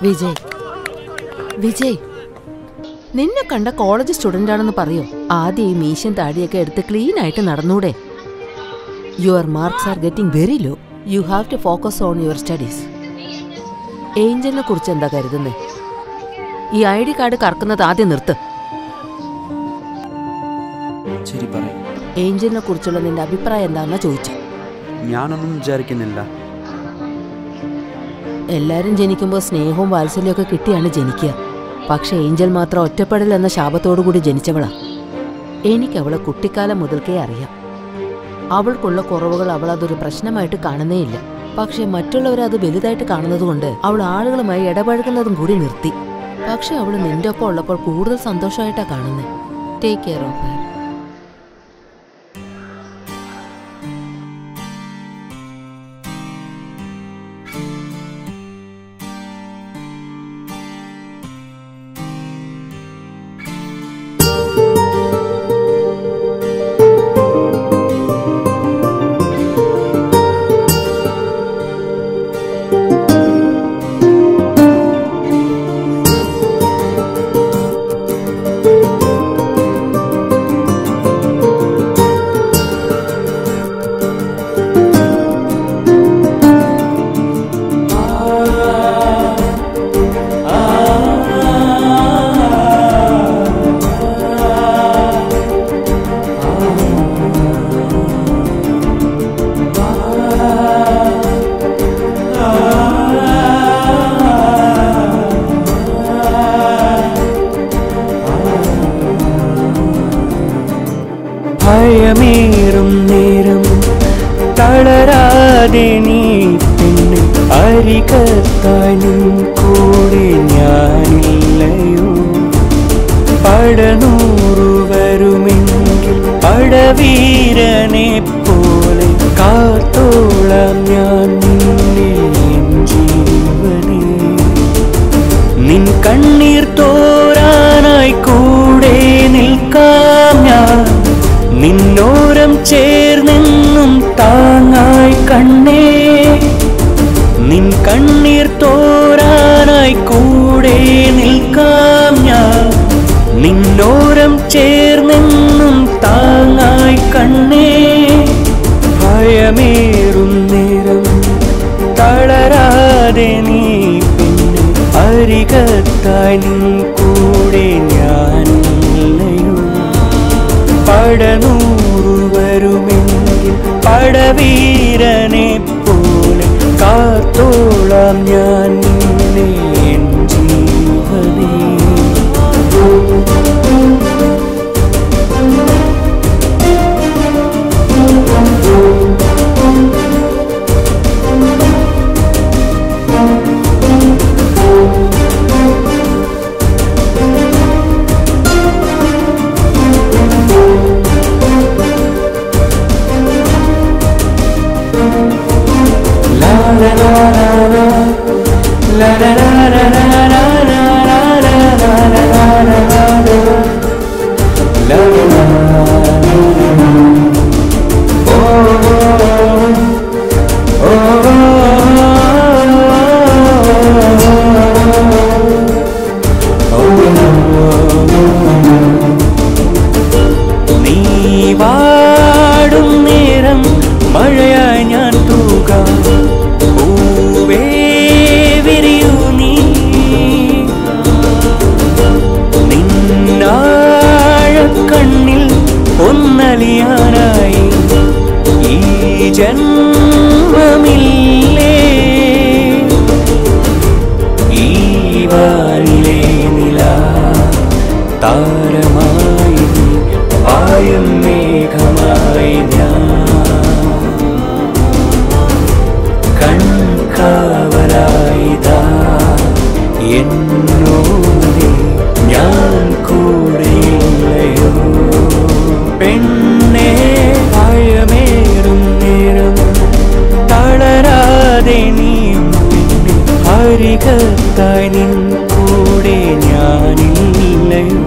വിജയ് വിജയ് നിന്നെ കണ്ട college student ആണെന്ന് പറയോ ആദ്യം ഈ മീശൻ താടിയൊക്കെ എടുത്ത് ക്ലീൻ ആയിട്ട് നടന്നൂടെ your marks are getting very low you have to focus on your studies ഏഞ്ചലിനെ കുറിച്ച് എന്താ കരുതുന്നേ ഈ ഐ ഡി കാർഡ് കറക്കുന്നത് ആദ്യം നിർത്ത് ശരി പറയും ഏഞ്ചലിനെ കുറിച്ചുള്ള നിന്റെ അഭിപ്രായം എന്താണെന്നാ ചോദിച്ചു ഞാനൊന്നും വിചാരിക്കുന്നില്ല എല്ലാരും ജനിക്കുമ്പോൾ സ്നേഹവും വാത്സല്യവും ഒക്കെ കിട്ടിയാണ് ജനിക്കുക പക്ഷെ ഏഞ്ചൽ മാത്രം ഒറ്റപ്പെടൽ എന്ന ശാപത്തോടു കൂടി ജനിച്ചവളാ എനിക്ക് അവളെ കുട്ടിക്കാലം മുതൽക്കേ അറിയാം അവൾക്കുള്ള കുറവുകൾ അവൾ അതൊരു പ്രശ്നമായിട്ട് കാണുന്നേയില്ല പക്ഷെ മറ്റുള്ളവർ അത് വലുതായിട്ട് കാണുന്നതുകൊണ്ട് അവൾ ആളുകളുമായി ഇടപഴകുന്നതും കൂടി നിർത്തി പക്ഷെ അവൾ നിന്റെ ഒപ്പം ഉള്ളപ്പോൾ കൂടുതൽ സന്തോഷമായിട്ടാ കാണുന്നത് ടേക്ക് കെയർ ഓഫ് ഹർ ഭയമേറും നേരം തളരാതെ നീ പിന്നെ അരികത്തായി നിൻ കൂടെ ഞാനില്ലയോ പടനൂറു വരുമെങ്കിൽ പടവീരനെ പോലെ കാത്തോളാം ഞാൻ നിന്നെ എൻ ജീവനേ നിൻ കണ്ണീർ തോരാനായി കൂടെ നിൽക്കാം ഞാൻ നിന്നോരം ചേർന്നെന്നും താങ്ങായി കണ്ണേ നിൻ കണ്ണീർ തോരാനായി കൂടെ നിൽക്കാം ഞാൻ നിന്നോരം ചേർന്നെന്നും താങ്ങായി കണ്ണേ ഭയമേറും നേരം തളരാതെ നീ പിന്നെ അരികത്തായി നിൻ കൂടെ ഞാനില്ലയോ പടനൂറു വരുമെങ്കിൽ പടവീരനെ പോലെ കാത്തോളാം ഞാൻ നിന്നെ എൻ ജീവനേ നീ വാടും നേരം മഴയായി ഞാൻ തൂകാം പൂവേ വിരിയൂ നീ നിന്നാഴക്കണ്ണിൽ ഒന്നലിയാനായി ഈ ജന്മമില്ലേ ഈ വാനിലെ നില താരമായി നീ, പായും മേഘമായി ഞാൻ കൺകാവലായിതാ എന്നോടെ ഞാൻ കൂടെയില്ലയോ പെണ്ണെ ഭയമേറും നേരം തളരാതെ നീയും പിന്നെ അരികത്തായി നിൻ കൂടെ ഞാനില്ലയോ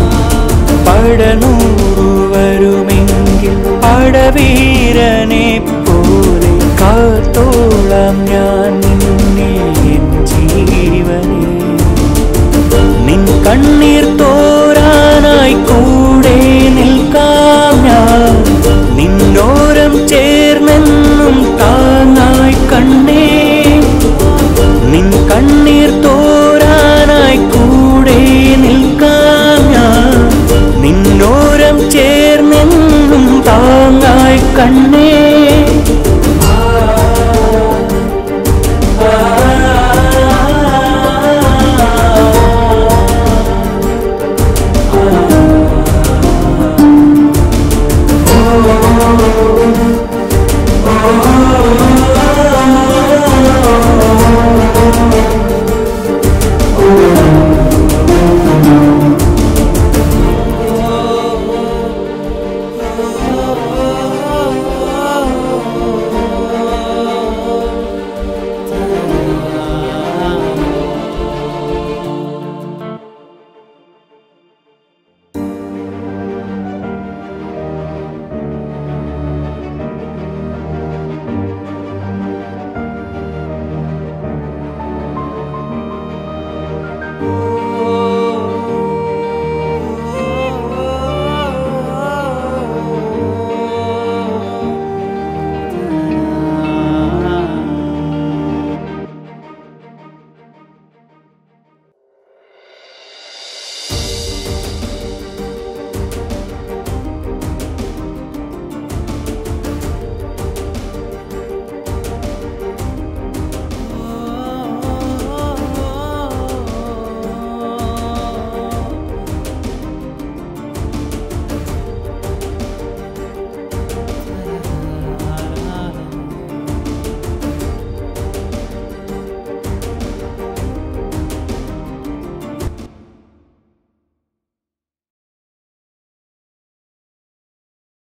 പടനൂറു വരുമെങ്കിൽ പടവീരനെ പോലെ കാത്തോളാം ഞാൻ നിന്നെ എൻ ജീവനെ കണ്ണേ ഓ